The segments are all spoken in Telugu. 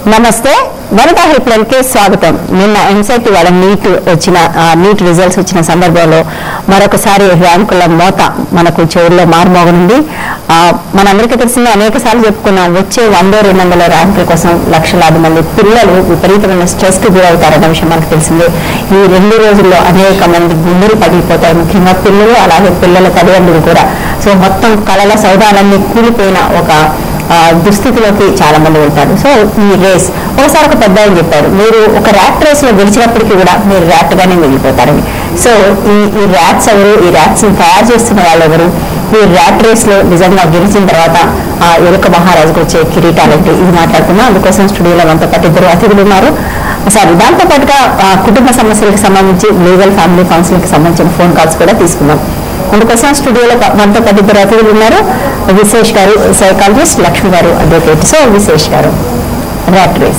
నమస్తే వనితా హెల్ప్లైన్ కి స్వాగతం నిన్న ఎన్సైటీ వాళ్ళ నీట్ వచ్చిన ఆ, నీట్ రిజల్ట్స్ వచ్చిన సందర్భంలో మరొకసారి ర్యాంకుల మోత మనకు చెవుల్లో మారుమోగనుంది ఆ, మనందరికీ తెలిసిందే అనేక సార్లు చెప్పుకున్నాం వచ్చే వందో రెండు వందల ర్యాంకుల కోసం లక్షలాది మంది పిల్లలు విపరీతమైన స్ట్రెస్ కి గురవుతారన్న విషయం మనకు తెలిసిందే ఈ రెండు రోజుల్లో అనేక మంది గుండెలు పగిలిపోతాయి ముఖ్యంగా పిల్లలు అలాగే పిల్లల తల్లిదండ్రులు కూడా సో మొత్తం కళల సౌదాలన్నీ కూలిపోయిన ఒక ఆ, దుస్థితిలోకి చాలా మంది ఉంటారు సో ఈ రేస్ ఒకసారి ఒక పెద్ద ఆయన చెప్పారు మీరు ఒక ర్యాట్ రేస్ లో గెలిచినప్పటికీ కూడా మీరు ర్యాట్ గానే మిగిలిపోతారని సో ఈ ఈ ర్యాట్స్ ఎవరు ఈ ర్యాట్స్ ని తయారు చేస్తున్న వాళ్ళు ఎవరు ఈ ర్యాట్ రేస్ లో నిజంగా గెలిచిన తర్వాత ఆ ఎలుక మహారాజుకు వచ్చే కిరీటాలంటే ఇది మాట్లాడుకున్నాం అందుకోసం స్టూడియోలో మనతో పాటు ఇద్దరు అతిథులు ఉన్నారు సారీ దాంతో పాటుగా ఆ, కుటుంబ సమస్యలకు సంబంధించి లీగల్ ఫ్యామిలీ కౌన్సిలింగ్ కి సంబంధించిన ఫోన్ కాల్స్ కూడా తీసుకున్నాం అందుకోసం స్టూడియోలో మనతో పాటు ఇద్దరు అతిథులు ఉన్నారు విశేష్ గారు సైకాలజిస్ట్ లక్ష్మి గారు అడ్వకేట్ సో విశేష్ గారు ర్యాట్ రేస్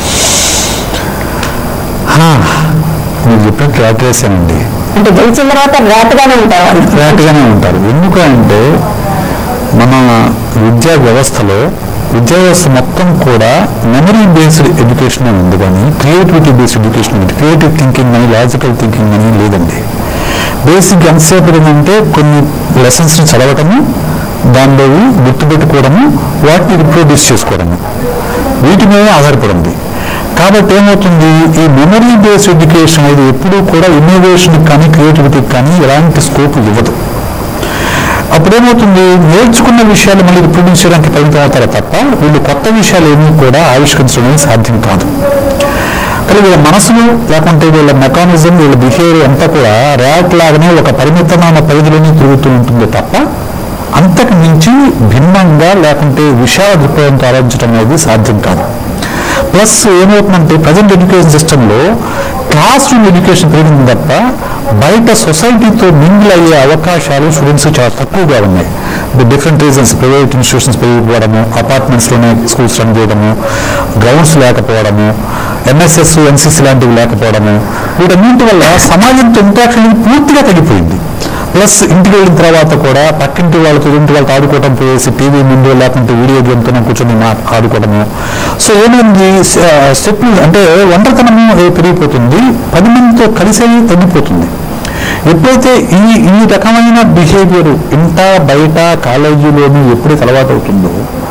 హా, మీరు చెప్పినట్టు ర్యాట్ రేసేనండి అంటే గెలిచిన తర్వాత ర్యాట్ గానే ఉంటారు వాళ్ళు ర్యాట్గానే ఉంటారు ఎందుకు అంటే మన విద్యా వ్యవస్థలో విద్యా వ్యవస్థ మొత్తం కూడా మెమరీ బేస్డ్ ఎడ్యుకేషన్ ఉంది కానీ క్రియేటివిటీ బేస్డ్ ఎడ్యుకేషన్ ఉంది క్రియేటివ్ థింకింగ్ అని లాజికల్ థింకింగ్ అని లేదండి బేసిక్ ఎంతసేపు ఏంటంటే కొన్ని లెసన్స్ని చదవటము దానిలోవి గుర్తుపెట్టుకోవడము వాటిని రిప్రొడ్యూస్ చేసుకోవడము వీటి మీద ఆధారపడింది కాబట్టి ఏమవుతుంది ఈ మెమరీ బేస్డ్ ఎడ్యుకేషన్ అనేది ఎప్పుడూ కూడా ఇన్నోవేషన్ కానీ క్రియేటివిటీకి కానీ ఎలాంటి స్కోప్ ఇవ్వదు అప్పుడేమవుతుంది నేర్చుకున్న విషయాలు మళ్ళీ రిప్రొడ్యూస్ చేయడానికి పరిమితం అవుతారు తప్ప వీళ్ళు కొత్త విషయాలు ఏమీ కూడా ఆవిష్కరించడం అనేది సాధ్యం కాదు కానీ వీళ్ళ మనసులు లేకుంటే వీళ్ళ మెకానిజం వీళ్ళ బిహేవియర్ అంతా కూడా ర్యాట్ లాగానే ఒక పరిమితమైన పరిధిలోనే తిరుగుతూ ఉంటుంది తప్ప అంతకు మించి భిన్నంగా లేకుంటే విషయాల దృక్పథంతో ఆలోచించడం అనేది సాధ్యం కాదు ప్లస్ ఏమవుతుందంటే ప్రజెంట్ ఎడ్యుకేషన్ సిస్టంలో క్లాస్ రూమ్ ఎడ్యుకేషన్ పెరిగింది తప్ప బయట సొసైటీతో మింగిల్ అయ్యే అవకాశాలు స్టూడెంట్స్ చాలా తక్కువగా ఉన్నాయి డిఫరెంట్ రీజన్స్ ప్రైవేట్ ఇన్స్టిట్యూషన్స్ పెరిగిపోవడము అపార్ట్మెంట్స్లోనే స్కూల్స్ రన్ చేయడము గ్రౌండ్స్ లేకపోవడము ఎన్ఎస్ఎస్ ఎన్సిసి లాంటివి లేకపోవడము వీటన్నింటి వల్ల సమాజంతో ఇంట్రాక్షన్ పూర్తిగా తగ్గిపోయింది ప్లస్ ఇంటికి వెళ్ళిన తర్వాత కూడా పక్కింటి వాళ్ళతో ఇంటి వాళ్ళతో ఆడుకోవటం పోయేసి టీవీ ముందు లేకుంటే వీడియో గేమ్తో కూర్చొని మా ఆడుకోవడము సో ఏమైంది స్టెప్ అంటే ఒంటరితనము ఏ పెరిగిపోతుంది పది మందితో కలిసే తగ్గిపోతుంది ఎప్పుడైతే ఈ ఈ రకమైన బిహేవియర్ ఇంట బయట కాలేజీలోనూ ఎప్పుడైతే అలవాటు అవుతుందో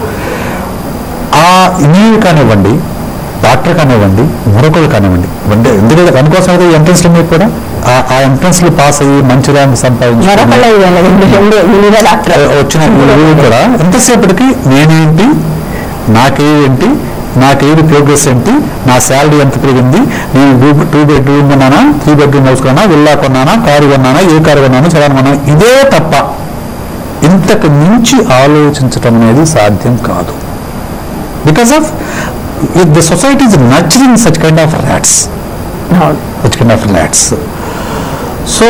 ఆ ఇంజనీర్ కానివ్వండి డాక్టర్ కానివ్వండి మరొకరు కానివ్వండి అంటే ఎందుకంటే దానికోసం అయితే ఎంట్రన్స్ లిమిట్ కూడా ఆ- ఆ ఎంట్రన్స్ లో పాస్ అయ్యి మంచి ర్యాంక్ సంపాదించి మరొకళ్ళ ఇవ్వాలి రెండు రెండు మీరే డాక్టర్ వచ్చిన వీళ్ళు కూడా ఎంతసేపటికి నేనేంటి నాకేంటి నాకేది ప్రోగ్రెస్ ఏంటి నా శాలరీ ఎంత పెరిగింది నేను టూ బెడ్రూమ్ కొన్నానా త్రీ బెడ్రూమ్ హౌస్ కొన్నా విల్లా కొన్నానా కారు కొన్నానా ఏ కారు కొన్నానా చలాన్ కొన్నానా ఇదే తప్ప ఇంతకు మించి ఆలోచించటం అనేది సాధ్యం కాదు because of the society is nurturing such kind of rats అవును such kind of rats so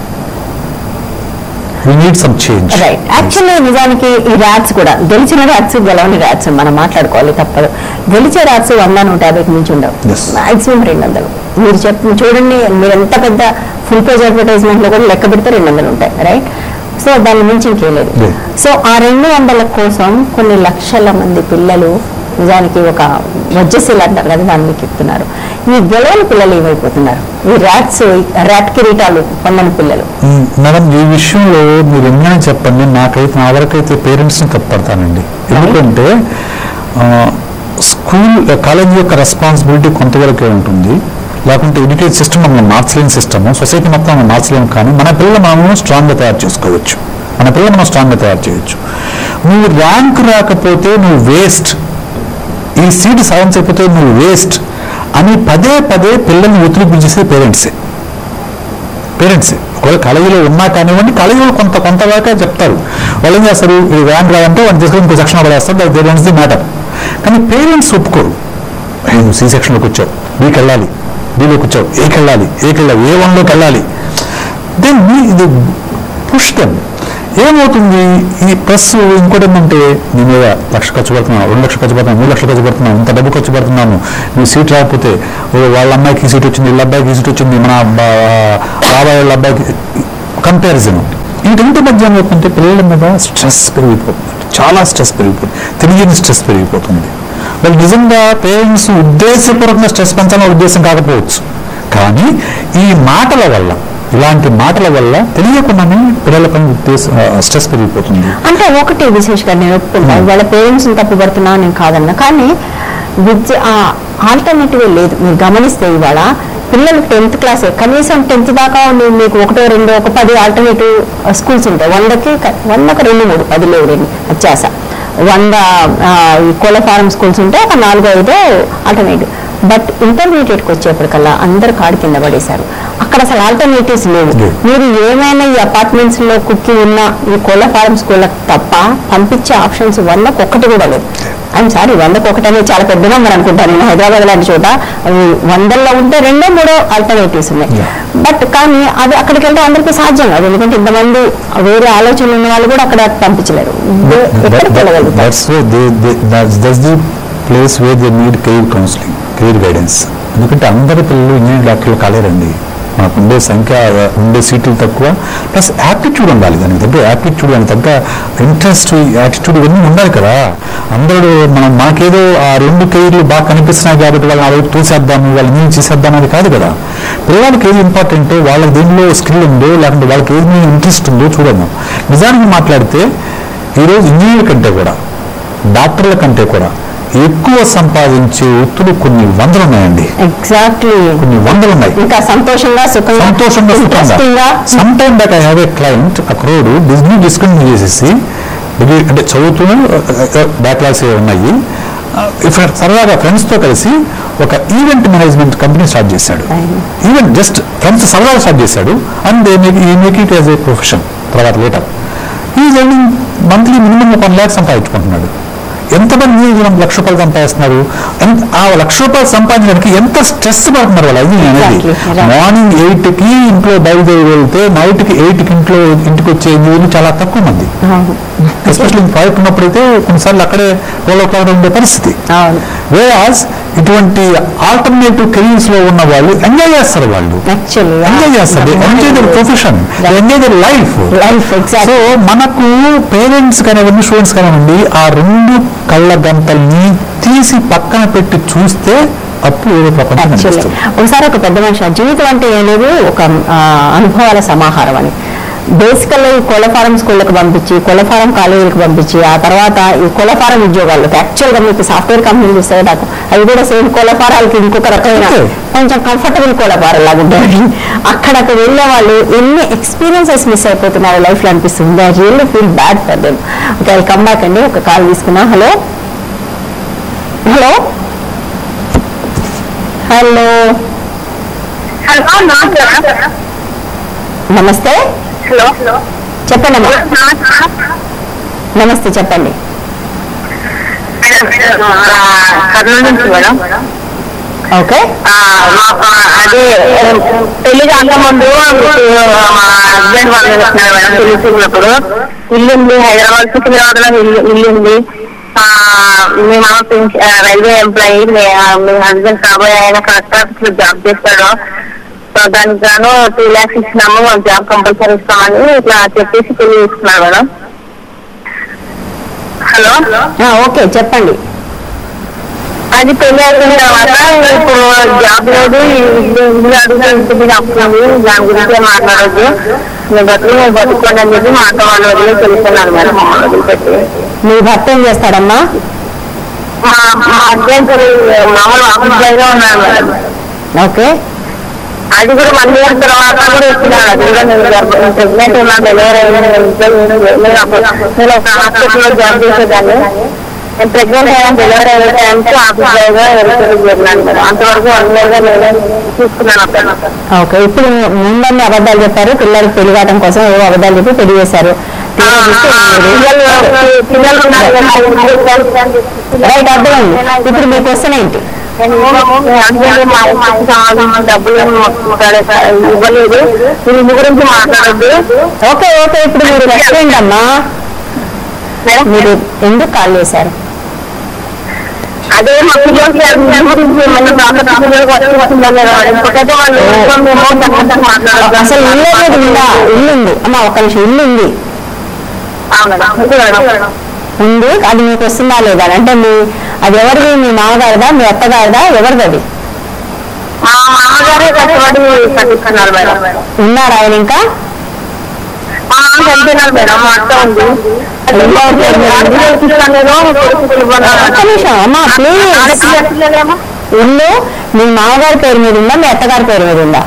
we need some change right actually నిజానికి ఈ ర్యాట్స్ కూడా గెలిచిన ర్యాట్స్ గెలవని ర్యాట్స్ మనం మాట్లాడుకోవాలి తప్పదు గెలిచే ర్యాట్స్ వంద నూట యాభైకి మించి ఉండవు Yes. మాక్సిమం రెండు వందలు మీరు చెప్ప చూడండి మీరు ఎంత పెద్ద ఫుల్ పేజ్ అడ్వర్టైజ్మెంట్ లో కూడా లెక్క పెడితే రెండు వందలు ఉంటాయి రైట్ సో దాని మించి ఇంకేం లేదు లేదు. సో ఆ రెండు వందల కోసం కొన్ని లక్షల మంది పిల్లలు నిజానికి ఒక వజ్జస్సులు అంటారు కదా దాన్ని చెప్తున్నారు ఈ గెలవని పిల్లలు ఏమైపోతున్నారు ఈ ర్యాట్స్ ర్యాట్ కిరీటాలు పొందని పిల్లలు మ్మ్. మేడం ఈ విషయంలో మీరు ఎన్నైనా చెప్పండి నాకైతే నా వరకైతే పేరెంట్స్ని తప్పడతానండి ఎందుకంటే ఆ, స్కూల్ కాలేజ్ యొక్క రెస్పాన్సిబిలిటీ కొంతవరకే ఉంటుంది లేకుంటే ఎడ్యుకేషన్ సిస్టమ్ మనం మార్చలేని సిస్టమ్ సొసైటీ మొత్తం మనం మార్చలేము కానీ మన పిల్లలు మనము స్ట్రాంగ్గా తయారు చేసుకోవచ్చు మన పిల్లలు మనం స్ట్రాంగ్గా తయారు చేయొచ్చు నువ్వు ర్యాంక్ రాకపోతే నువ్వు వేస్ట్ ఈ సీట్ సాధించకపోతే నువ్వు వేస్ట్ అని పదే పదే పిల్లల్ని ఒత్తిడి చేసే పేరెంట్సే పేరెంట్స్ ఒకవేళ కాలేజీలో ఉన్నా కానివ్వండి కాలేజీలో కొంత కొంత వరకే చెప్తారు వాళ్ళు ఏం చేస్తారు ఇది ర్యాంక్ రాదంటే వాళ్ళు తీసుకొని ఇంకో సెక్షన్ పడేస్తారు దట్ దే ది మ్యాటర్ కానీ పేరెంట్స్ ఒప్పుకోరు "ఏ, నువ్వు సి సెక్షన్లోకి వచ్చావు బీకి వెళ్ళాలి బీలోకి వచ్చావు ఏకి వెళ్ళాలి ఏకి వెళ్ళాలి ఏ వన్లోకి వెళ్ళాలి దెన్ ఇది పుష్ దెమ్ ఏమవుతుంది ఈ ప్లస్ ఇంకోటి ఏంటంటే నీ మీద లక్ష ఖర్చు పెడుతున్నాను రెండు లక్షలు ఖర్చు పెడుతున్నాను మూడు లక్షలు ఖర్చు పెడుతున్నాను ఇంత డబ్బు ఖర్చు పెడుతున్నాను నీ సీట్ రాకపోతే ఓ వాళ్ళ అమ్మాయికి ఈ సీట్ వచ్చింది వీళ్ళ అబ్బాయికి ఈ సీట్ వచ్చింది మన బా- బాబాయ్ వాళ్ళ అబ్బాయికి కంపారిజన్ వీటంటి మధ్య ఏమవుతుందంటే పిల్లల మీద స్ట్రెస్ పెరిగిపోతుంది చాలా స్ట్రెస్ పెరిగిపోతుంది తెలియని స్ట్రెస్ పెరిగిపోతుంది వాళ్ళు నిజంగా పేరెంట్స్ ఉద్దేశపూర్వకంగా స్ట్రెస్ పెంచాలనే ఉద్దేశం కాకపోవచ్చు కానీ ఈ మాటల వల్ల ఇలాంటి మాటల వల్ల తెలియకుండానే పిల్లలపై ఉద్దేశం స్ట్రెస్ పెరిగిపోతుంది అంటే ఒకటి విశేష్ గారు నేను ఒప్పుకుంటా వాళ్ళ పేరెంట్స్ తప్పు పడుతున్నా నేను కాదన్నా కానీ విద్య ఆల్టర్నేటివ్ లేదు మీరు గమనిస్తే ఇవాళ పిల్లలు టెన్త్ క్లాస్ కనీసం టెన్త్ దాకా మీ- మీకు ఒకటో రెండో ఒక పది ఆల్టర్నేటివ్ స్కూల్స్ ఉంటాయి వందకి క- వందకు రెండు మూడు పది లేవు రెండు అత్యాస వంద ఆ, ఈ కోళ్ళ ఫారం స్కూల్స్ ఉంటే ఒక నాలుగు ఐదు ఆల్టర్నేటివ్ బట్ ఇంటర్మీడియట్కి వచ్చేప్పటికల్లా అందరు కాడి కింద పడేశారు అక్కడ అసలు ఆల్టర్నేటివ్స్ లేవు లేవు. మీరు ఏమైనా ఈ అపార్ట్మెంట్స్ లో కుక్కి ఉన్న ఈ కోళ్ళ ఫారం స్కూళ్ళకి తప్ప పంపించే ఆప్షన్స్ వందకు ఒక్కటి కూడా లేదు ఐఎమ్ సారీ వందకు ఒకటి అనేది చాలా పెద్ద నెంబర్ అనుకుంటాను నేను హైదరాబాద్ లాంటి చోట అవి వందల్లో ఉంటే రెండో మూడో ఆల్టర్నేటివ్స్ ఉన్నాయి Yeah. బట్ కానీ అది అక్కడికి వెళ్తే అందరికీ సాధ్యం కాదు ఎందుకంటే ఇంతమంది వేరే ఆలోచనలు ఉన్న వాళ్ళు కూడా అక్కడ పంపించలేరు వే- ఎక్కడికి వెళ్ళగలుగుతారు that's that's the place where they need career counselling career guidance ఎందుకంటే అందరి పిల్లలు ఇంజనీరింగ్ డాక్టర్లు కాలేరండి మనకు ఉండే సంఖ్య ఉండే సీట్లు తక్కువ ప్లస్ యాప్టిట్యూడ్ ఉండాలి దానికి తగ్గ యాప్టిట్యూడ్ దానికి తగ్గ ఇంట్రెస్ట్ యాటిట్యూడ్ ఇవన్నీ ఉండాలి కదా అందరూ మనం మనకేదో ఆ రెండు కెరీర్లు బాగా కనిపిస్తున్నాయి కాబట్టి వాళ్ళని ఆ వైపు తోసేద్దాము వాళ్ళు ఇంజనీరింగ్ చేసేద్దాం అది కాదు కదా పిల్లలకి ఏది ఇంపార్టెంట్ వాళ్ళకి దేనిలో స్కిల్ ఉందో లేకుంటే వాళ్ళకి ఏది ఇంట్రెస్ట్ ఉందో చూడము నిజానికి మాట్లాడితే ఈరోజు ఇంజనీర్ కంటే కూడా డాక్టర్ల కంటే కూడా ఎక్కువ సంపాదించే వృత్తులు కొన్ని వందలు ఉన్నాయండి ఎగ్జాక్ట్లీ కొన్ని వందలు ఉన్నాయి ఇంకా సంతోషంగా సుఖంగా సంతోషంగా interesting గా some time that I have a client ఆ క్రోడ్ బిజినెస్ డిస్కంటిన్యూ చేసేసి డిగ్రీ అంటే చదువుతూనే బ్యాక్లాగ్స్ ఉన్నాయి ఇఫ్ సరదాగా ఫ్రెండ్స్తో కలిసి ఒక ఈవెంట్ మేనేజ్మెంట్ కంపెనీ స్టార్ట్ చేశాడు ఈవెంట్ జస్ట్ ఫ్రెండ్స్ సరదాగా స్టార్ట్ చేశాడు అండ్ దే మేక్ ఈ make it as a profession తర్వాత లేటర్ ఈ ఎర్నింగ్ మంత్లీ మినిమం ఒక వన్ ల్యాక్ సంపాదించుకుంటున్నాడు ఎంతమంది మనం లక్ష రూపాయలు సంపాదిస్తున్నారు ఎంత- ఆ లక్ష రూపాయలు సంపాదించడానికి ఎంత స్ట్రెస్ పడుతున్నారు వాళ్ళు అది అనేది Exactly, right. మార్నింగ్ ఎయిట్ కి ఇంట్లో బయలుదేరి వెళ్తే నైట్ కి ఎయిట్ కి ఇంట్లో ఇంటికి వచ్చే ఇంజనీర్లు చాలా తక్కువ మంది అవును ఎస్పెషల్లీ ప్రాజెక్ట్ ఉన్నప్పుడైతే కొన్నిసార్లు అక్కడే రోల్ అవుట్ ఉండే పరిస్థితి అవును వేరాజ్ ఇటువంటి ఆల్టర్నేటివ్ కెరీర్స్ లో ఉన్న వాళ్ళు ఎంజాయ్ చేస్తారు వాళ్ళు యాక్చువల్లీ ఎంజాయ్ చేస్తారు enjoy their profession enjoy their life life exact so మనకు పేరెంట్స్ కానివ్వండి స్టూడెంట్స్ కానివ్వండి ఆ రెండు కళ్ళ గంటల్ని తీసి పక్కన పెట్టి చూస్తే అప్పుడు ఏదో ప్రపంచం యాక్చువల్లీ కనిపిస్తుంది ఒకసారి ఒక పెద్ద మనిషి ఆ జీవితం అంటే ఏలేదు ఒక ఆ, అనుభవాల సమాహారం అని బేసికల్ ఈ కోళ్ళ ఫారం స్కూళ్ళకి పంపించి కోళ్ళ ఫారం కాలేజీలకు పంపించి ఆ తర్వాత ఈ కోళ్ళ ఫారం ఉద్యోగాలు యాక్చువల్గా మీకు సాఫ్ట్వేర్ కంపెనీలు చూస్తే నాకు అవి కూడా సేమ్ కోళ్ళ ఫారాలకి ఇంకొక రకమైన Okay. కొంచెం కంఫర్టబుల్ కోళ్ళ ఫారం లాగా ఉంటాయి అక్కడకు వెళ్ళే వాళ్ళు ఎన్ని ఎక్స్పీరియన్సెస్ మిస్ అయిపోతున్నారు లైఫ్ లో అనిపిస్తుంది I really feel bad for them okay come back అండి ఒక కాల్ తీసుకున్నా హలో హలో హలో హలో నమస్తే నమస్తే హలో చెప్పండి అమ్మా నమస్తే చెప్పండి కర్నూలు నుంచి మేడం ఓకే ఆ, మా- ఆ, అదే పెళ్లి కాకముందు మీకు మా హస్బెండ్ వాళ్ళు వస్తున్నారు మేడం పెళ్లి చూసినప్పుడు ఇల్లు ఉంది హైదరాబాద్ సికింద్రాబాద్ లో ఇల్లు ఇల్లు ఉంది ఆ, మీ మామ పెన్ష- ఆ, రైల్వే ఎంప్లాయీ మీ ఆ, మీ హస్బెండ్ కాబోయే ఆయన కలెక్టర్ ఆఫీస్ లో జాబ్ చేస్తాడు సో దానికి గాను టూ ల్యాక్స్ ఇచ్చినాము జాబ్ కంపల్సరీ ఇస్తామని ఇట్లా చెప్పేసి పెళ్లి చేసుకున్నారు మేడం హలో ఆ, ఓకే చెప్పండి అది పెళ్లి అయిన తర్వాత ఇప్పుడు జాబ్ లేదు ఇల్లు ఇల్లు అడుగు ఇంటి మీద అప్పు ఉంది దాని గురించి మాట్లాడొద్దు మీ బతులు మీరు బతుకోండి అని చెప్పి మా అక్క వాళ్ళు వదిలి తెలుస్తున్నారు మేడం మమ్మల్ని వదిలిపెట్టి మీ భర్త ఏం చేస్తాడమ్మా మా మా హస్బెండ్ మామూలు ఆఫీస్ దగ్గర ఉన్నారు మేడం ఓకే అది కూడా వన్ ఇయర్ తర్వాత కూడా ఇస్తున్నాడు అది కూడా నేను ప్రెగ్నెంట్ ఉన్నా డెలివరీ అయినా నేను ఇంట్లో లేను. నేను అప్పుడు నేను ఒక హాస్పిటల్లో జాబ్ చేసేదాన్ని నేను ప్రెగ్నెంట్ అయినా డెలివరీ అయిన టైంకి ఆఫీస్ డ్రైవర్ వెళ్తుంది చేరినాను మేడం అంతవరకు వన్ ఇయర్ గా నేనే చూసుకున్నాను అక్కడ ఓకే ఇప్పుడు ముందన్ని అబద్ధాలు చెప్పారు పిల్లలకి పెళ్లి కావడం కోసం ఏవో అబద్ధాలు చెప్పి పెళ్లి చేశారు తీరా చూస్తే మీరు- పిల్లలు పిల్లలు ఉన్నారు కదా, రైట్ అర్థమైంది ఇప్పుడు మీ క్వశ్చన్ ఏంటి నేను మీ హస్బెండ్ మా ఇంటికి సంబంధించిన డబ్బులు ఏమి మాట్లాడే- ఇవ్వలేదు మీరు ఇంటి గురించి మాట్లాడద్దు ఓకే ఓకే ఇప్పుడు మీరు రెస్టారెంట్ అమ్మా మీరు ఎందుకు కాల్ చేశారు అదే మా పిల్లలకి అది గురించి మళ్ళీ డాక్టర్ పిల్లలకు వచ్చి వస్తుందని ఇంకొకటి వాళ్ళు ఇంట్లో మేము తర్వాత మాట్లాడదాం. అసలు ఇల్లు అనేది ఉందా ఇల్లు ఉంది అమ్మా ఒక్క నిమిషం ఇల్లు ఉంది అవును మేడం. ఉంది మేడం. ఉంది అది మీకు వస్తుందా లేదా అంటే మీ అది ఎవరిది మీ మామగారిదా మీ అత్తగారిదా ఎవరిది అది మా మామగారే కష్టపడి కట్టిస్తున్నారు మేడం ఉన్నారా ఆయన ఇంకా మా నాన్న చనిపోయినారు మేడం మా అత్త ఉంది ఒక్క నిమిషం అమ్మా ప్లీజ్ ఇల్లు మీ మామగారి పేరు మీద ఉందా మీ అత్తగారి పేరు మీద ఉందా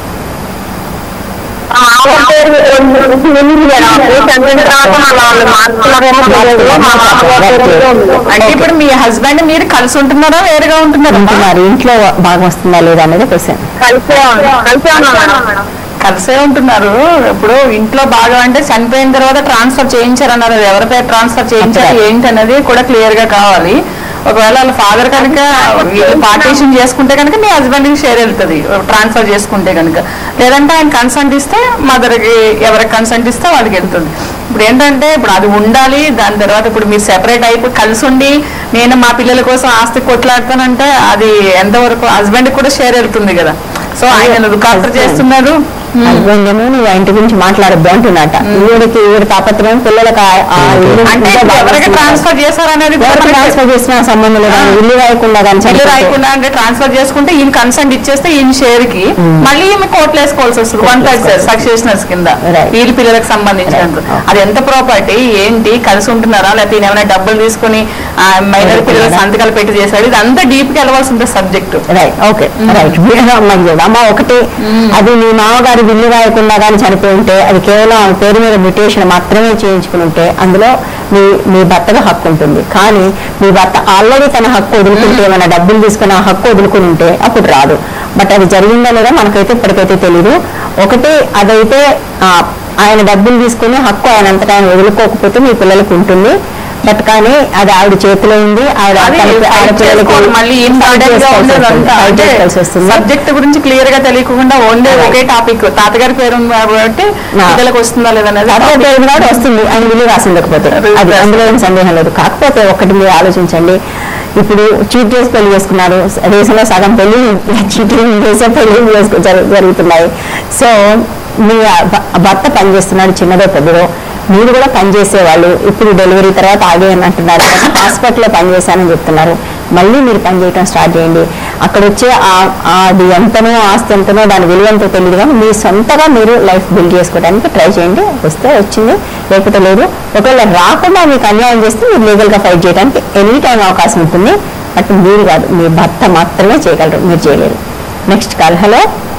అంటే ఇప్పుడు మీ హస్బెండ్ మీరు కలిసి ఉంటున్నారా వేరుగా ఉంటున్నారా ఉంటున్నారు ఇంట్లో బాగా వస్తుందా లేదా అనేది క్వశ్చన్ కలిసే కలిసే ఉన్నాం మేడం కలిసే ఉంటున్నారు ఇప్పుడు ఇంట్లో బాగా అంటే చనిపోయిన తర్వాత ట్రాన్స్ఫర్ చేయించారన్నారు అది ఎవరి పేరు ట్రాన్స్ఫర్ చేయించారు అక్కడ. ఏంటి అనేది కూడా క్లియర్ గా కావాలి ఒకవేళ వాళ్ళ ఫాదర్ కనుక వీళ్ళు పార్టీషన్ చేసుకుంటే కనుక మీ హస్బెండ్ కి షేర్ వెళ్తుంది ట్రాన్స్ఫర్ చేసుకుంటే కనుక లేదంటే ఆయన కన్సెంట్ ఇస్తే మదర్ కి ఎవరికి కన్సెంట్ ఇస్తే వాళ్ళకి వెళ్తుంది ఇప్పుడు ఏంటంటే ఇప్పుడు అది ఉండాలి దాని తర్వాత ఇప్పుడు మీరు సెపరేట్ అయిపోయి కలిసి ఉండి నేను మా పిల్లల కోసం ఆస్తి కొట్లాడతానంటే అది ఎంతవరకు హస్బెండ్ కూడా షేర్ వెళ్తుంది కదా సో ఆయన లుకాఫ్టర్ చేస్తున్నారు హస్బెండ్ ఏమో నువ్వు ఆ ఇంటి గురించి మాట్లాడద్దు అంటున్నట ఈవిడికి ఈవిడ తాపత్రయం పిల్లలకి ఆ- ఆ ఇల్లు అంటే ఇంకా బాగా ఎవరికి వస్తుంది. ట్రాన్స్ఫర్ చేశారనేది ఎవరికి ట్రాన్స్ఫర్ చేసిన సంబంధం లేదు ఆ. ఇల్లు రాయకుండా కానీ ఇల్లు చనిపోతే. రాయకుండా అంటే ట్రాన్స్ఫర్ చేసుకుంటే ఈయన కన్సెంట్ ఇచ్చేస్తే ఈయన షేర్ కి మళ్ళీ ఈమె కోట్లు వేసుకోవాల్సి వస్తుంది వన్ థర్డ్ సక్సెషనర్స్ కింద Right. వీళ్ళ పిల్లలకు సంబంధించినంత Right. అది ఎంత ప్రాపర్టీ ఏంటి కలిసి ఉంటున్నారా లేకపోతే ఈయన ఏమైనా డబ్బులు తీసుకుని మైనర్ పిల్లల సంతకాలు పెట్టి చేశాడు ఇది అంతా డీప్ గా వెళ్ళవలసి ఉంటుంది సబ్జెక్ట్ రైట్ ఓకే రైట్ వీడిగా అమ్మాయి చూడు అమ్మ ఒకటి అది మీ మామగారి విల్లు రాయకుండా కానీ చనిపోయి ఉంటే అది కేవలం ఆమె పేరు మీద మ్యూటేషన్ మాత్రమే చేయించుకుని ఉంటే అందులో మీ మీ భర్తగా హక్కు ఉంటుంది కానీ మీ భర్త ఆల్రెడీ తన హక్కు వదులుకుంటే ఏమైనా డబ్బులు తీసుకుని ఆ హక్కు వదులుకుని ఉంటే అప్పుడు రాదు బట్ అది జరిగిందా లేదా మనకైతే ఇప్పటికైతే తెలియదు ఒకటి అదైతే ఆ, ఆయన డబ్బులు తీసుకుని హక్కు ఆయన అంతటా ఆయన వదులుకోకపోతే మీ పిల్లలకు ఉంటుంది బట్ కానీ అది ఆవిడ చేతిలో ఉంది ఆవిడ అది తన- fight ఆవిడ పిల్లలకి చేసుకోవాలి. మళ్ళీ ఏం fight burden గా చేసుకోవాల్సి ఉండదు వస్తుంది. అంతా. Fight అంటే చేసుకోవాల్సి వస్తుంది సబ్జెక్ట్ గురించి క్లియర్ గా తెలియకుండా ఓన్లీ ఒకే టాపిక్ తాతగారి పేరు ఉంది కాబట్టి నా. పిల్లలకు వస్తుందా లేదనేది అదే పేరు కూడా వస్తుంది ఆయన విలువ రాసి ఉండకపోతే అది అందులో ఏం సందేహం లేదు కాకపోతే ఒకటి మీరు ఆలోచించండి ఇప్పుడు చీట్ చేసి పెళ్లి చేసుకున్నారు దేశంలో సగం పెళ్లి చీటింగ్ చేసే పెళ్లి చేసుకు జరు- జరుగుతున్నాయి సో మీ భ- భర్త పనిచేస్తున్నాడు చిన్నదో పెద్దదో మీరు కూడా పనిచేసేవాళ్ళు ఇప్పుడు డెలివరీ తర్వాత ఆగేయని అంటున్నారు హాస్పిటల్లో పనిచేశానని చెప్తున్నారు మళ్ళీ మీరు పని చేయడం స్టార్ట్ చేయండి అక్కడ వచ్చే ఆ- అది ఎంతనో ఆస్తి ఎంతనో దాని విలువ ఎంతో తెలియదు కానీ మీ సొంతగా మీరు లైఫ్ బిల్డ్ చేసుకోవడానికి ట్రై చేయండి వస్తే వచ్చింది లేకపోతే లేదు ఒకవేళ రాకుండా మీకు అన్యాయం చేస్తే మీరు లీగల్గా ఫైట్ చేయడానికి ఎనీ టైం అవకాశం ఉంటుంది బట్ మీరు కాదు మీ భర్త మాత్రమే చేయగలరు మీరు చేయలేరు next call hello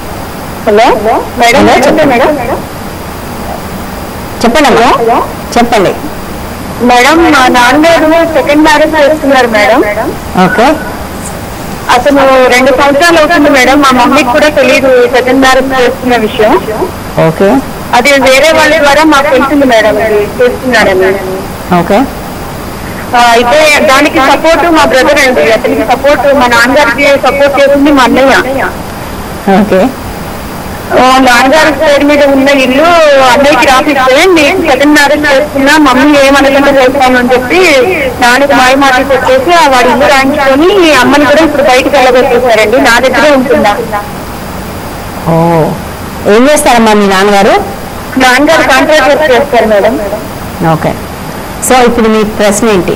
hello madam Hello, చెప్పండి మేడం చెప్పండి అమ్మా చెప్పండి మేడం మా నాన్నగారు సెకండ్ మ్యారేజ్ చేస్తున్నారు మేడం ఓకే అసలు రెండు సంవత్సరాలు అవుతుంది మేడం మా మమ్మీకి కూడా తెలియదు సెకండ్ మ్యారేజ్ చేస్తున్న విషయం ఓకే అది వేరే వాళ్ళ ద్వారా మాకు తెలిసింది మేడం అది చేస్తున్నారని ఓకే ఆ, అయితే దానికి సపోర్ట్ మా బ్రదర్ అండి అతనికి సపోర్ట్ మా నాన్నగారికి సపోర్ట్ చేసింది మా అన్నయ్య ఓకే ఆ, నాన్నగారి పేరు మీద ఉన్న ఇల్లు అన్నయ్యకి రాసిస్తే నేను సెకండ్ మ్యారేజ్ చేస్తున్నా మమ్మీ ఏమనకుండా చేస్తాను అని చెప్పి నాన్నకి మాయ మాటలు పెట్టేసి ఆ వాడి ఇల్లు రాయించుకొని అమ్మని కూడా ఇప్పుడు బయటకు వెళ్ళగొట్టేశారండి నా దగ్గరే ఉంటుందా ఓ ఏం చేస్తారమ్మా మీ నాన్నగారు నాన్నగారు కాంట్రాక్ట్ వర్క్ చేస్తారు మేడం ఓకే సో ఇప్పుడు మీ ప్రశ్న ఏంటి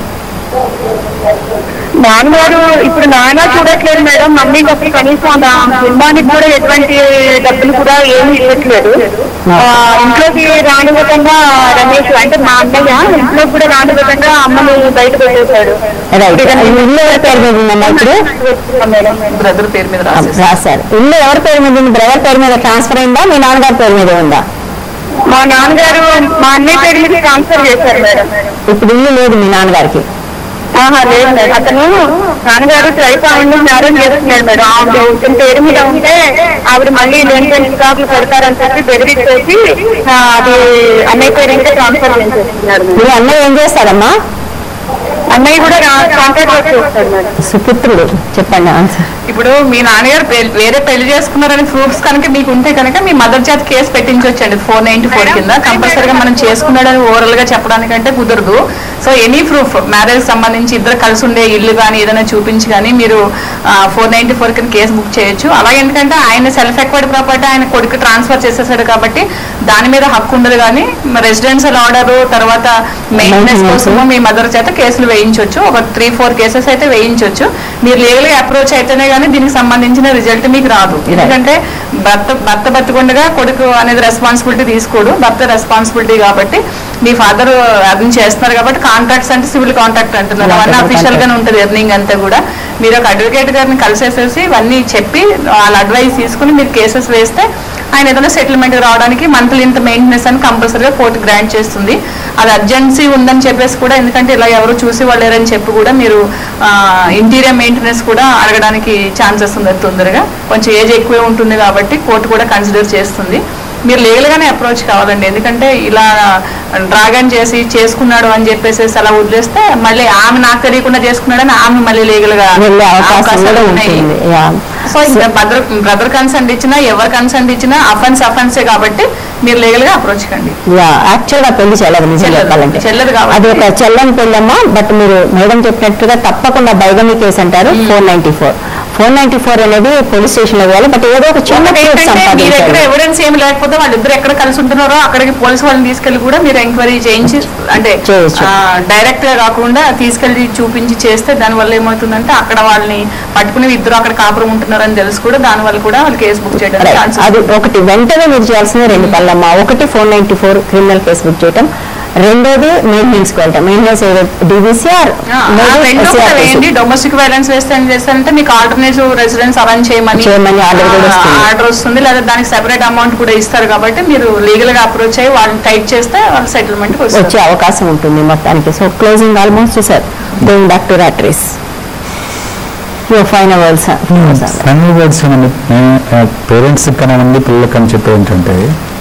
నాన్నగారు ఇప్పుడు నాన్న చూడట్లేదు మేడం మమ్మీ అసలు కనీసం నా కుటుంబానికి కూడా ఎటువంటి డబ్బులు కూడా ఏమీ ఇవ్వట్లేదు ఆ, ఇంట్లోకి రానివ్వకుండా రమేష్ అంటే మా అన్నయ్య ఇంట్లో కూడా రానివ్వకుండా అమ్మని బయట పెట్టేశాడు రైట్ ఇల్లు ఎవరి పేరు మీద ఉందమ్మా ఇప్పుడు మేడం బ్రదర్ పేరు మీద రాసేసి రాశారు ఇల్లు ఎవరి పేరు మీద ఉంది బ్రదర్ పేరు మీద ట్రాన్స్ఫర్ అయిందా మీ నాన్నగారి పేరు మీద ఉందా మా నాన్నగారు మా అన్నయ్య పేరు మీద ట్రాన్స్ఫర్ చేశారు మేడం ఇప్పుడు ఇల్లు లేదు మీ నాన్నగారికి ఆహా లేదు మేడం అతను నాన్నగారు ట్రైపాండ్ జ్ఞానం చేస్తున్నాడు మేడం ఆవిడ ఇతని పేరు మీద ఉంటే ఆవిడ మళ్ళీ లేని చికాకులు పెడతారని చెప్పి బెదిరించేసి ఆ, అది అన్నయ్య పేరు మీద ట్రాన్స్ఫర్ చేసేస్తున్నారు మేడం. మీ అన్నయ్య ఏం చేస్తాడమ్మా అన్నయ్య కూడా కాంట్రాక్ట్ వర్క్ చేస్తాడు మేడం సుపుత్రుడు చెప్పండి ఆన్సర్ ఇప్పుడు మీ నాన్నగారు పెళ్లి- వేరే పెళ్లి చేసుకున్నారని ప్రూఫ్స్ కనుక మీకు ఉంటే కనుక మీ మదర్ చేత కేసు పెట్టించొచ్చండి ఫోర్ నైన్టీ ఫోర్ కింద కంపల్సరీగా మనం చేసుకున్నాడని ఓవరాల్ గా చెప్పడానికంటే కుదరదు సో ఎనీ ప్రూఫ్ మ్యారేజ్ సంబంధించి ఇద్దరు కలిసి ఉండే ఇల్లు కానీ ఏదైనా చూపించి కానీ మీరు ఫోర్ నైన్టీ ఫోర్ కింద కేసు బుక్ చేయొచ్చు అలాగే ఎందుకంటే ఆయన సెల్ఫ్ ఎక్వైర్డ్ ప్రాపర్టీ ఆయన కొడుకు ట్రాన్స్ఫర్ చేసేసాడు కాబట్టి దాని మీద హక్కు ఉండదు కానీ రెసిడెన్షియల్ ఆర్డర్ తర్వాత మెయింటెనెన్స్ Maintenance. కోసము మీ మదర్ చేత కేసులు వేయించవచ్చు ఒక త్రీ ఫోర్ కేసెస్ అయితే వేయించవచ్చు మీరు లీగల్ గా అప్రోచ్ అయితేనే కానీ దీనికి సంబంధించిన రిజల్ట్ మీకు రాదు ఎందుకంటే భర్త భర్త బతుకుండగా కొడుకు అనేది రెస్పాన్సిబిలిటీ తీసుకోడు భర్త రెస్పాన్సిబిలిటీ కాబట్టి మీ ఫాదర్ అర్థం చేస్తున్నారు కాబట్టి కాంట్రాక్ట్స్ అంటే సివిల్ కాంట్రాక్ట్ అంటున్నారు అవన్నీ Civil అఫీషియల్ గానే contract. ఉంటుంది ఎర్నింగ్ అంతా కూడా మీరు ఒక అడ్వకేట్ గారిని కలిసేసేసి ఇవన్నీ చెప్పి వాళ్ళ అడ్వైస్ తీసుకుని మీరు కేసెస్ వేస్తే ఆయన ఏదైనా సెటిల్మెంట్ రావడానికి మంత్లీ ఇంత మెయింటెనెన్స్ అని కంపల్సరీగా కోర్టు గ్రాంట్ చేస్తుంది అది అర్జెన్సీ ఉందని చెప్పేసి కూడా ఎందుకంటే ఇలా ఎవరు చూసి వాళ్ళు లేరని చెప్పి కూడా మీరు ఇంటీరియర్ మెయింటెనెన్స్ కూడా అడగడానికి ఛాన్సెస్ ఉంది తొందరగా కొంచెం ఏజ్ ఎక్కువే ఉంటుంది కాబట్టి కోర్టు కూడా కన్సిడర్ చేస్తుంది మీరు లీగల్ గానే అప్రోచ్ కావాలండి ఎందుకంటే ఇలా డ్రాగన్ చేసి చేసుకున్నాడు అని చెప్పేసి అలా వదిలేస్తే మళ్ళీ ఆమె నాకు తెలియకుండా చేసుకున్నాడని ఆమె మళ్ళీ లీగల్ గా వెళ్ళే అవకాశం అవకాశాలు కూడా ఉన్నాయి. ఉంటుంది యా. సో ఇంకా బ్రదర్ బ్రదర్ కన్సెంట్ ఇచ్చినా ఎవరు కన్సెంట్ ఇచ్చినా అఫెన్స్ అఫెన్సే కాబట్టి మీరు లీగల్ గా అప్రోచ్ కండి యా యాక్చువల్ గా పెళ్లి చెల్లదు నిజం చెల్లదు. చెప్పాలంటే చెల్లదు కాబట్టి. అది ఒక చెల్లని పెళ్ళమ్మా బట్ మీరు మేడం చెప్పినట్టుగా తప్పకుండా బైగమి కేసు అంటారు four ninety four four ninety four అనేది పోలీస్ స్టేషన్ లో పోవాలి బట్ ఏదో ఒక చిన్న ఒకటి proof ఏంటంటే మీ దగ్గర సంపాదించాలి ఎవిడెన్స్ ఏమి లేకపోతే వాళ్ళిద్దరు ఎక్కడ కలిసి ఉంటున్నారో అక్కడికి పోలీసు వాళ్ళని తీసుకెళ్లి కూడా మీరు ఎంక్వైరీ చేయించి అంటే చేయొచ్చు. డైరెక్ట్ గా కాకుండా తీసుకెళ్లి చూపించి చేస్తే దాని వల్ల ఏమవుతుందంటే అక్కడ వాళ్ళని పట్టుకుని ఇద్దరు అక్కడ కాపురం ఉంటున్నారని తెలుసు కూడా దాని వల్ల కూడా వాళ్ళు కేసు బుక్ చేయడానికి Right. ఛాన్సెస్ అది ఒకటి వెంటనే మీరు చేయాల్సింది రెండు పనులమ్మా ఒకటి four ninety four criminal case book చేయటం రెండోది మెయింటెనెన్స్ కి వెళ్ళటం మెయింటెనెన్స్ డిబిసిఆర్ రెండు కూడా వేయండి డొమెస్టిక్ వైలెన్స్ వేస్తే ఏం చేస్తారంటే మీకు ఆల్టర్నేటివ్ రెసిడెన్స్ అరేంజ్ చేయమని చేయమని order కూడా వస్తుంది. ఆర్డర్ వస్తుంది లేదా దానికి సెపరేట్ అమౌంట్ కూడా ఇస్తారు కాబట్టి మీరు లీగల్ గా అప్రోచ్ అయ్యి వాళ్ళని టైప్ చేస్తే వాళ్ళ సెటిల్మెంట్ వస్తుంది వచ్చే అవకాశం ఉంటుంది మొత్తానికి so closing almost sir going back to rat race your final words final words parents కానివ్వండి పిల్లలకి అని చెప్పేది ఏంటంటే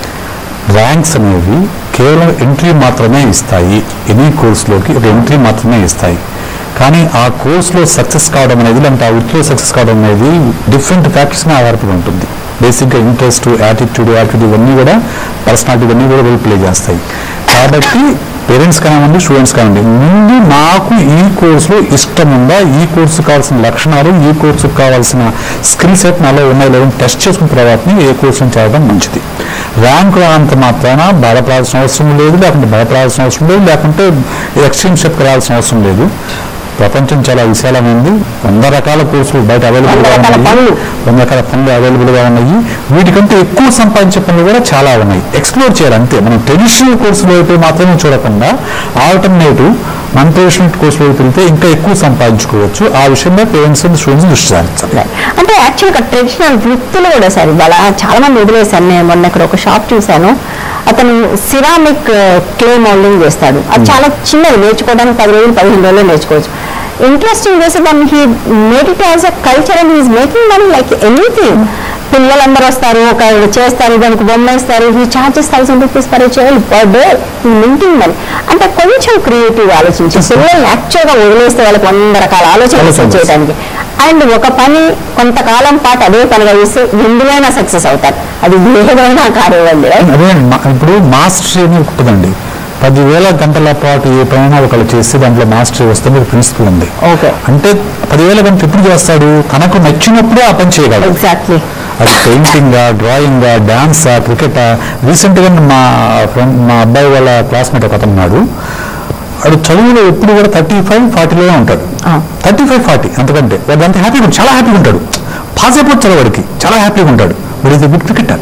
ర్యాంక్స్ అనేవి కేవలం ఎంట్రీ మాత్రమే ఇస్తాయి ఎనీ కోర్సులోకి ఒక ఎంట్రీ మాత్రమే ఇస్తాయి కానీ ఆ కోర్సులో సక్సెస్ కావడం అనేది లేదంటే ఆ వృత్తిలో సక్సెస్ కావడం అనేది డిఫరెంట్ ఫ్యాక్టర్స్ మీద ఆధారపడి ఉంటుంది బేసిక్గా ఇంట్రెస్ట్ యాటిట్యూడ్ యాటిట్యూడ్ ఇవన్నీ కూడా పర్సనాలిటీ ఇవన్నీ కూడా రోల్ ప్లే చేస్తాయి కాబట్టి పేరెంట్స్ కానివ్వండి స్టూడెంట్స్ కానివ్వండి ముందు నాకు ఈ కోర్సులో ఇష్టం ఉందా ఈ కోర్సు కావాల్సిన లక్షణాలు ఈ కోర్సుకు కావాల్సిన స్కిల్ సెట్ నాలో ఉన్నాయి లేదని టెస్ట్ చేసుకున్న తర్వాతనే ఏ కోర్సును చదవడం మంచిది ర్యాంక్ రానంత మాత్రాన బాధపడాల్సిన అవసరం లేదు లేకుంటే భయపడాల్సిన అవసరం లేదు లేకుంటే ఎక్స్ట్రీమ్ స్టెప్ రావాల్సిన అవసరం లేదు ప్రపంచం చాలా విశాలమైంది వంద రకాల కోర్సులు బయట అవైలబుల్గా వంద రకాల ఉన్నాయి పనులు. వంద రకాల పనులు అవైలబుల్గా ఉన్నాయి వీటికంటే ఎక్కువ సంపాదించే పనులు కూడా చాలా ఉన్నాయి ఎక్స్ప్లోర్ చేయాలి అంతే మనం ట్రెడిషనల్ కోర్సులో వైపు మాత్రమే చూడకుండా ఆల్టర్నేటివ్ మన ట్రెడిషనల్ కోర్సులో వైపు వెళ్తే ఇంకా ఎక్కువ సంపాదించుకోవచ్చు ఆ విషయంలో పేరెంట్స్ అండ్ స్టూడెంట్స్ దృష్టి సారించాలి అంటే యాక్చువల్గా ట్రెడిషనల్ వృత్తులు కూడా సార్ ఇవాళ చాలా మంది వదిలేశాను నేను మొన్న ఇక్కడ ఒక షాప్ చూశాను అతను సిరామిక్ క్లే మౌల్డింగ్ చేస్తాడు అది చాలా చిన్నది నేర్చుకోవడానికి పది రోజులు పదిహేను రోజులు నేర్చుకోవచ్చు ఇంట్రెస్టింగ్ చేసి దాన్ని he made it as a culture and he's making money like anything పిల్లలందరూ వస్తారు ఒక చేస్తారు దానికి బొమ్మ ఇస్తారు ఈ charges thousand rupees per child per day minting money అంటే కొంచెం క్రియేటివ్ ఆలోచించి పిల్లల్ని యాక్చువల్గా వదిలేస్తే వాళ్ళకి వంద రకాల ఆలోచనలు ఆలోచనలు. చేయడానికి అండ్ ఒక పని కొంతకాలం పాటు అదే పనిగా చేస్తే ఎందులోనైనా సక్సెస్ అవుతారు అది ఏదైనా కానివ్వండి right? అదే మా- ఇప్పుడు మాస్టరీ అని ఉంటుందండి పదివేల గంటల పాటు ఏ పైన ఒకళ్ళు చేస్తే దాంట్లో మాస్టరీ వస్తుంది ఒక ప్రిన్సిపల్ ఉంది ఓకే అంటే పదివేల గంటలు ఎప్పుడు చేస్తాడు తనకు నచ్చినప్పుడే ఆ పని చేయగలడు ఎగ్జాక్ట్లీ అది పెయింటింగా డ్రాయింగా డాన్సా క్రికెటా రీసెంట్గా మా ఫ్రెండ్ మా అబ్బాయి వాళ్ళ క్లాస్మేట్ ఒక అతను ఉన్నాడు వాడు చదువులో ఎప్పుడు కూడా థర్టీ ఫైవ్ ఫార్టీలోనే ఉంటాడు ఆ. థర్టీ ఫైవ్ ఫార్టీ అంతకంటే వాడు అంత హ్యాపీగా ఉంటాడు చాలా హ్యాపీగా ఉంటాడు పాస్ అయిపోతాడు వాడికి చాలా హ్యాపీగా ఉంటాడు వాడు ఇది గుడ్ క్రికెటర్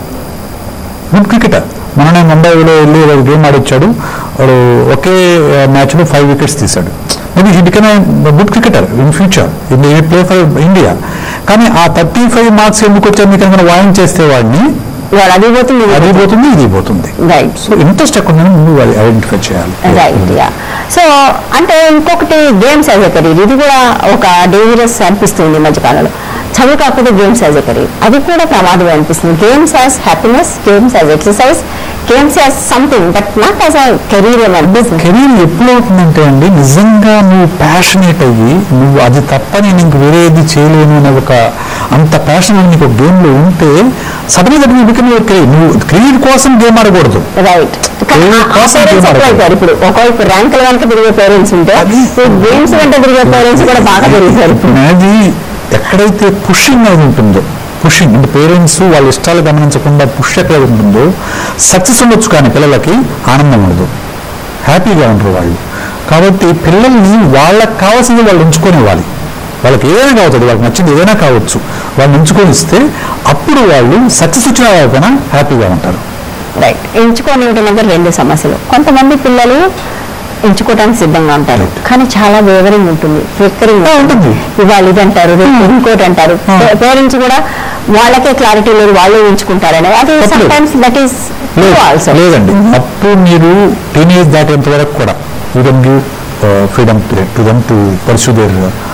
గుడ్ క్రికెటర్ మొన్ననే ముంబైలో వెళ్ళి వాడు గేమ్ ఆడొచ్చాడు వాడు ఒకే మ్యాచ్లో ఫైవ్ వికెట్స్ తీశాడు maybe he become good cricketer in future in ఈ ప్లే ఫర్ ఇండియా కానీ ఆ థర్టీ ఫైవ్ మార్క్స్ ఎందుకు వచ్చారు మీకు ఏమైనా వాయించేస్తే వాడిని వాడు అది పోతుంది అది పోతుంది ఇది పోతుంది రైట్ సో ఇంట్రెస్ట్ ఎక్కడ ఉందని ముందు వాళ్ళు ఐడెంటిఫై చేయాలి రైట్ యా సో అంటే ఇంకొకటి గేమ్స్ యాజ్ ఎ కెరీర్ ఇది కూడా ఒక డేంజరస్ అనిపిస్తుంది ఈ మధ్యకాలంలో చదువు కాకపోతే గేమ్స్ యాజ్ ఎ కెరీర్ అది కూడా ప్రమాదం అనిపిస్తుంది games as happiness games as exercise games as something but not as a career career ఎప్పుడు అవుతుందంటే అండి నిజంగా నువ్వు ప్యాషనేట్ అయ్యి నువ్వు అది తప్ప నేను ఇంక వేరేది చేయలేను అనే ఒక అంత ప్యాషన్ నీకు ఒక గేమ్లో ఉంటే సడన్గా దట్ బికమ్ యువర్ కెరీర్ నువ్వు కెరీర్ కోసం గేమ్ ఆడకూడదు రైట్ Career కోసం game ఆడకూడదు. ఎక్కువైపోయారు ఇప్పుడు ఒకవైపు ర్యాంకుల వెనక తిరిగే పేరెంట్స్ ఉంటే గేమ్స్ వెంట తిరిగే పేరెంట్స్ కూడా బాగా పెరిగారు ఇప్పుడు అది ఎక్కడైతే పుషింగ్ అనేది ఉంటుందో పుషింగ్ అంటే పేరెంట్స్ వాళ్ళ ఇష్టాలు గమనించకుండా పుష్ ఎక్కడ ఉంటుందో సక్సెస్ ఉండొచ్చు కానీ పిల్లలకి ఆనందం ఉండదు హ్యాపీగా ఉండరు వాళ్ళు కాబట్టి పిల్లల్ని వాళ్ళకి కావాల్సింది వాళ్ళు ఉంచుకొని ఇవ్వాలి వాళ్ళకి ఏదైనా కావచ్చు అది వాళ్ళకి నచ్చింది ఏదైనా కావచ్చు వాళ్ళు ఉంచుకొని ఇస్తే అప్పుడు వాళ్ళు సక్సెస్ వచ్చినా కాకపోయినా హ్యాపీగా ఉంటారు రైట్ ఎంచుకొని ఇవ్వడం దగ్గర రెండు సమస్యలు కొంతమంది పిల్లలు ఎంచుకోవడానికి సిద్ధంగా ఉంటారు కానీ చాలా వేవరింగ్ ఉంటుంది ఫ్లిక్కరింగ్ ఉంటుంది. ఇవాళ ఇది అంటారు రేపు ఇంకోటి అంటారు పేరెంట్స్ కూడా వాళ్ళకే క్లారిటీ లేదు వాళ్ళే ఎంచుకుంటారని అది తప్పలేదు. సమ్టైమ్స్ దట్ ఈస్ లేదు ఆల్సో లేదండి అప్పుడు మీరు టీనేజ్ దాటేంత వరకు కూడా you can give freedom period to them to pursue their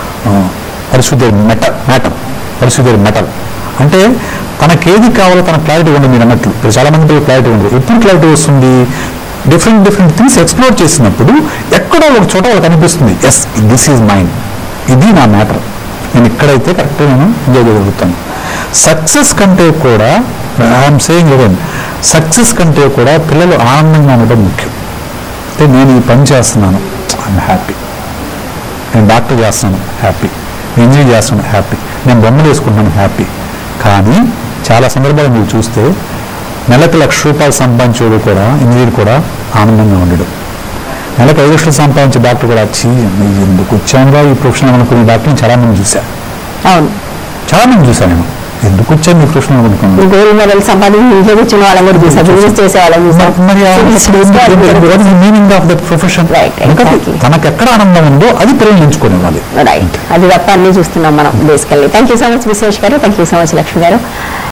pursue their mettle matter pursue their mettle అంటే తనకేది కావాలో తన క్లారిటీ ఉండదు మీరు అన్నట్లు ఇప్పుడు చాలా మంది పిల్లలు క్లారిటీ ఉండదు ఎప్పుడు క్లారిటీ వస్తుంది డిఫరెంట్ డిఫరెంట్ థింగ్స్ ఎక్స్ప్లోర్ చేసినప్పుడు ఎక్కడో ఒక చోట వాళ్ళకి అనిపిస్తుంది ఎస్ దిస్ ఈజ్ మైండ్ ఇది నా మ్యాటర్ నేను ఇక్కడైతే కరెక్ట్గా నేను ఎంజాయ్ చేయగలుగుతాను సక్సెస్ కంటే కూడా ఐఎమ్ సేయింగ్ ఈవెన్ సక్సెస్ కంటే కూడా పిల్లలు ఆనందంగా ఉండడం ముఖ్యం అంటే నేను ఈ పని చేస్తున్నాను ఐఎమ్ హ్యాపీ నేను డాక్టర్ చేస్తున్నాను హ్యాపీ నేను ఇంజనీర్ చేస్తున్నాను హ్యాపీ నేను బొమ్మలు వేసుకుంటున్నాను హ్యాపీ కానీ చాలా సందర్భాలు మీరు చూస్తే నెలకు లక్ష రూపాయలు సంపాదించేవాడు కూడా ఇంజనీర్ కూడా ఆనందంగా ఉండడు నెలకు ఐదు లక్షలు సంపాదించే డాక్టర్ కూడా చీ ఎందుకు వచ్చానుగా ఈ ప్రొఫెషన్ అనుకునే డాక్టర్ని చాలా మంది చూశాను అవును చాలా మంది చూశాను నేను ఎందుకు వచ్చాను ఈ ప్రొఫెషన్ అనుకున్నాను గోల్డ్ మెడల్ సంపాదించి ఇంట్లో కూర్చున్న వాళ్ళని కూడా చూసాం బిజినెస్ చేసే వాళ్ళని చూసాం మరి meaning of that profession Right, exactly. తనకు ఎక్కడ ఆనందం ఉందో అది పిల్లలు ఎంచుకునేవాలి రైట్ అది తప్ప అన్ని చూస్తున్నాం మనం basically thank you so much Vishwesh garu thank you so much Lakshmi గారు